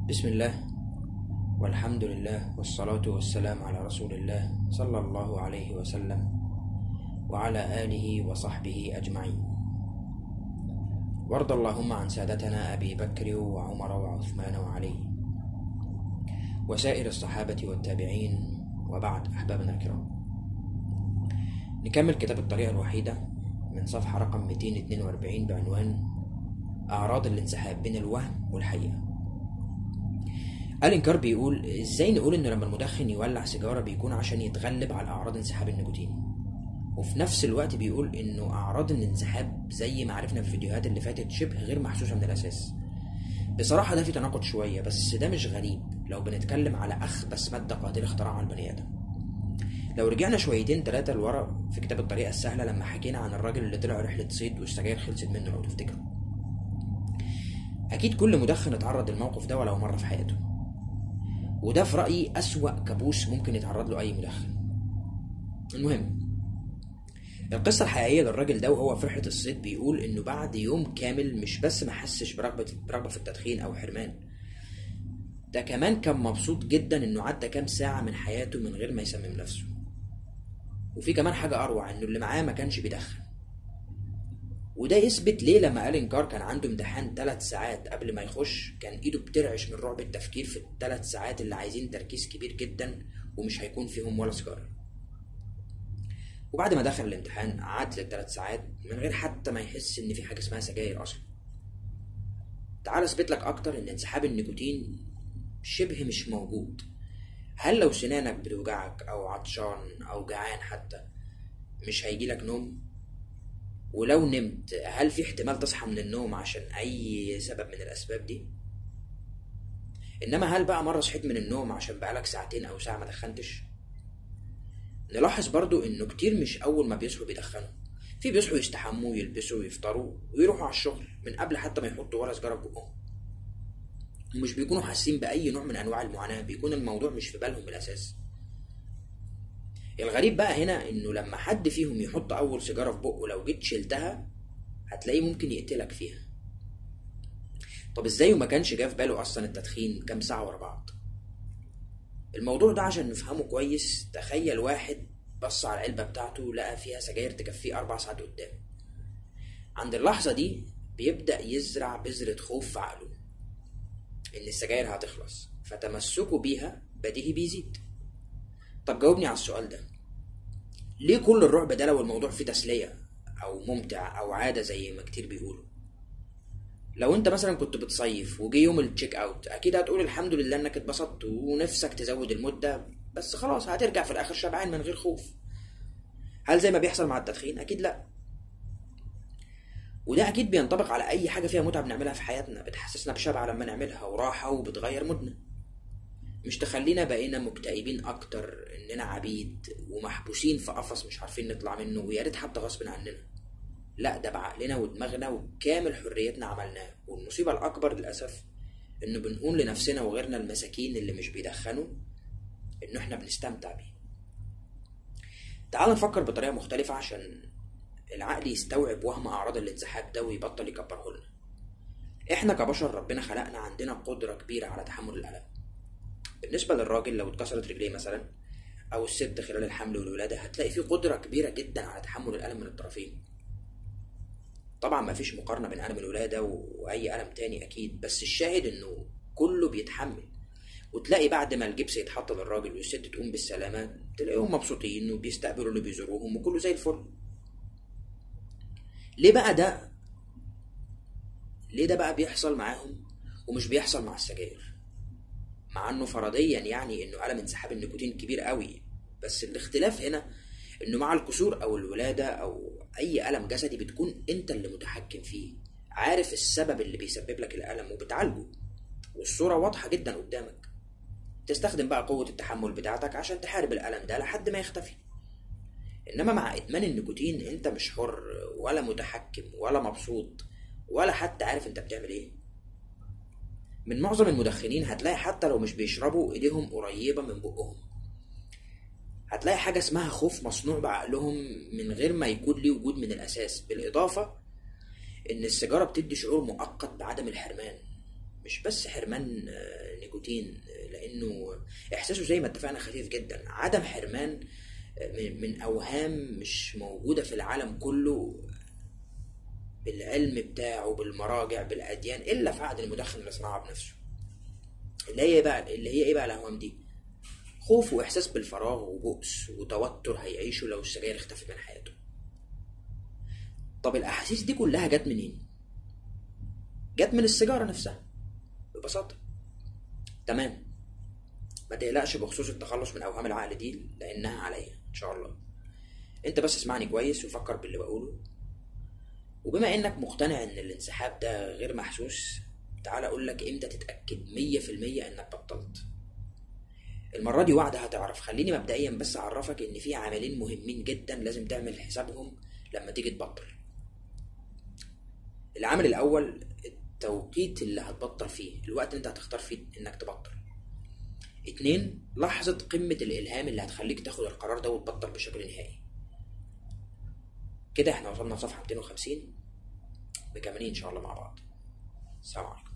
بسم الله والحمد لله والصلاة والسلام على رسول الله صلى الله عليه وسلم وعلى آله وصحبه أجمعين وارض اللهم عن سادتنا أبي بكر وعمر وعثمان وعلي وسائر الصحابة والتابعين وبعد أحبابنا الكرام نكمل كتاب الطريقة الوحيدة من صفحة رقم 242 بعنوان أعراض الانسحاب بين الوهم والحقيقة ألين كار بيقول إزاي نقول إن لما المدخن يولع سيجارة بيكون عشان يتغلب على أعراض انسحاب النيكوتين وفي نفس الوقت بيقول إنه أعراض الانسحاب زي ما عرفنا في الفيديوهات اللي فاتت شبه غير محسوسة من الأساس بصراحة ده في تناقض شوية بس ده مش غريب لو بنتكلم على أخبث مادة قاتلة اخترعها البني آدم لو رجعنا شويتين تلاتة لورا في كتاب الطريقة السهلة لما حكينا عن الراجل اللي طلع رحلة صيد والسجاير خلصت منه لو تفتكروا أكيد كل مدخن اتعرض للموقف ده ولو مرة في حياته وده في رأيي أسوأ كابوس ممكن يتعرض له أي مدخن المهم القصة الحقيقية للراجل ده وهو في رحلة الصيد بيقول إنه بعد يوم كامل مش بس ما حسش برغبة برغبة في التدخين أو حرمان ده كمان كان مبسوط جدا إنه عدى كام ساعة من حياته من غير ما يسمم نفسه وفي كمان حاجة أروع إنه اللي معاه ما كانش بيدخن وده يثبت ليه لما ألين كار كان عنده امتحان ثلاث ساعات قبل ما يخش كان إيده بترعش من رعب التفكير في الثلاث ساعات اللي عايزين تركيز كبير جدا ومش هيكون فيهم ولا سيجارة وبعد ما دخل الامتحان قعد للثلاث ساعات من غير حتى ما يحس إن في حاجة اسمها سجاير أصلا تعال أثبت لك أكتر إن انسحاب النيكوتين شبه مش موجود هل لو سنانك بتوجعك أو عطشان أو جعان حتى مش هيجيلك نوم؟ ولو نمت هل في احتمال تصحى من النوم عشان أي سبب من الأسباب دي؟ إنما هل بقى مرة صحيت من النوم عشان بقالك ساعتين أو ساعة ما دخنتش؟ نلاحظ برضو إنه كتير مش أول ما بيصحوا بيدخنوا في بيصحوا يستحموا ويلبسوا ويفطروا ويروحوا على الشغل من قبل حتى ما يحطوا ولا سجارة في بقهم ومش بيكونوا حاسين بأي نوع من أنواع المعاناة بيكون الموضوع مش في بالهم من الأساس الغريب بقى هنا انه لما حد فيهم يحط اول سيجاره في بقه لو جيت شلتها هتلاقيه ممكن يقتلك فيها طب ازاي وما كانش جه في باله اصلا التدخين كام ساعه ورا بعض الموضوع ده عشان نفهمه كويس تخيل واحد بص على العلبه بتاعته لقى فيها سجاير تكفيه اربع ساعات قدام عند اللحظه دي بيبدا يزرع بذره خوف في عقله ان السجاير هتخلص فتمسكه بيها بديهي بيزيد طب جاوبني على السؤال ده ليه كل الرعب ده لو الموضوع فيه تسلية أو ممتع أو عادة زي ما كتير بيقولوا لو انت مثلا كنت بتصيف وجي يوم التشيك اوت اكيد هتقول الحمد لله انك اتبسطت ونفسك تزود المدة بس خلاص هترجع في الاخر شبعان من غير خوف هل زي ما بيحصل مع التدخين اكيد لا وده اكيد بينطبق على اي حاجة فيها متعة بنعملها في حياتنا بتحسسنا بشبع لما نعملها وراحة وبتغير مودنا مش تخلينا بقينا مكتئبين اكتر اننا عبيد ومحبوسين في قفص مش عارفين نطلع منه ويا ريت حتى غصب عننا لا ده بعقلنا ودماغنا وكامل حريتنا عملناه والمصيبة الأكبر للأسف إنه بنقول لنفسنا وغيرنا المساكين اللي مش بيدخنوا إنه إحنا بنستمتع بيه تعال نفكر بطريقة مختلفة عشان العقل يستوعب وهم أعراض الانسحاب ده ويبطل يكبره لنا إحنا كبشر ربنا خلقنا عندنا قدرة كبيرة على تحمل الألم بالنسبة للراجل لو اتكسرت رجليه مثلا أو الست خلال الحمل والولادة هتلاقي في قدرة كبيرة جدا على تحمل الألم من الطرفين طبعا ما فيش مقارنة بين ألم الولادة وأي ألم تاني أكيد بس الشاهد إنه كله بيتحمل وتلاقي بعد ما الجبس يتحط للراجل والست تقوم بالسلامة تلاقيهم مبسوطين وبيستقبلوا اللي بيزوروهم وكله زي الفل ليه بقى ده ليه ده بقى بيحصل معاهم ومش بيحصل مع السجاير مع انه فرضيا يعني انه الم انسحاب النيكوتين كبير قوي بس الاختلاف هنا انه مع الكسور او الولاده او اي الم جسدي بتكون انت اللي متحكم فيه عارف السبب اللي بيسبب لك الالم وبتعالجه والصوره واضحه جدا قدامك تستخدم بقى قوه التحمل بتاعتك عشان تحارب الالم ده لحد ما يختفي انما مع ادمان النيكوتين انت مش حر ولا متحكم ولا مبسوط ولا حتى عارف انت بتعمل ايه من معظم المدخنين هتلاقي حتى لو مش بيشربوا ايديهم قريبة من بقهم هتلاقي حاجة اسمها خوف مصنوع بعقلهم من غير ما يكون ليه وجود من الأساس بالإضافة إن السيجارة بتدي شعور مؤقت بعدم الحرمان مش بس حرمان آه، نيكوتين آه، لانه احساسه زي ما اتفقنا خفيف جدا عدم حرمان آه، من- من اوهام مش موجوده في العالم كله بالعلم بتاعه بالمراجع بالاديان الا في عقد المدخن اللي صنعها بنفسه اللي هي بقى اللي هي ايه بقى الاوهام دي خوف واحساس بالفراغ وبؤس وتوتر هيعيشه لو السجاير اختفت من حياته طب الاحاسيس دي كلها جت منين جت من السيجاره نفسها ببساطه تمام ما تقلقش بخصوص التخلص من اوهام العقل دي لانها عليا ان شاء الله انت بس اسمعني كويس وفكر باللي بقوله وبما انك مقتنع ان الانسحاب ده غير محسوس تعال اقول لك امتى تتاكد 100% انك بطلت المره دي واحده هتعرف خليني مبدئيا بس اعرفك ان في عاملين مهمين جدا لازم تعمل حسابهم لما تيجي تبطل العامل الاول التوقيت اللي هتبطل فيه الوقت اللي انت هتختار فيه انك تبطل اتنين لحظة قمة الإلهام اللي هتخليك تاخد القرار ده وتبطل بشكل نهائي كده احنا وصلنا لصفحة 250 مكملين إن شاء الله مع بعض السلام عليكم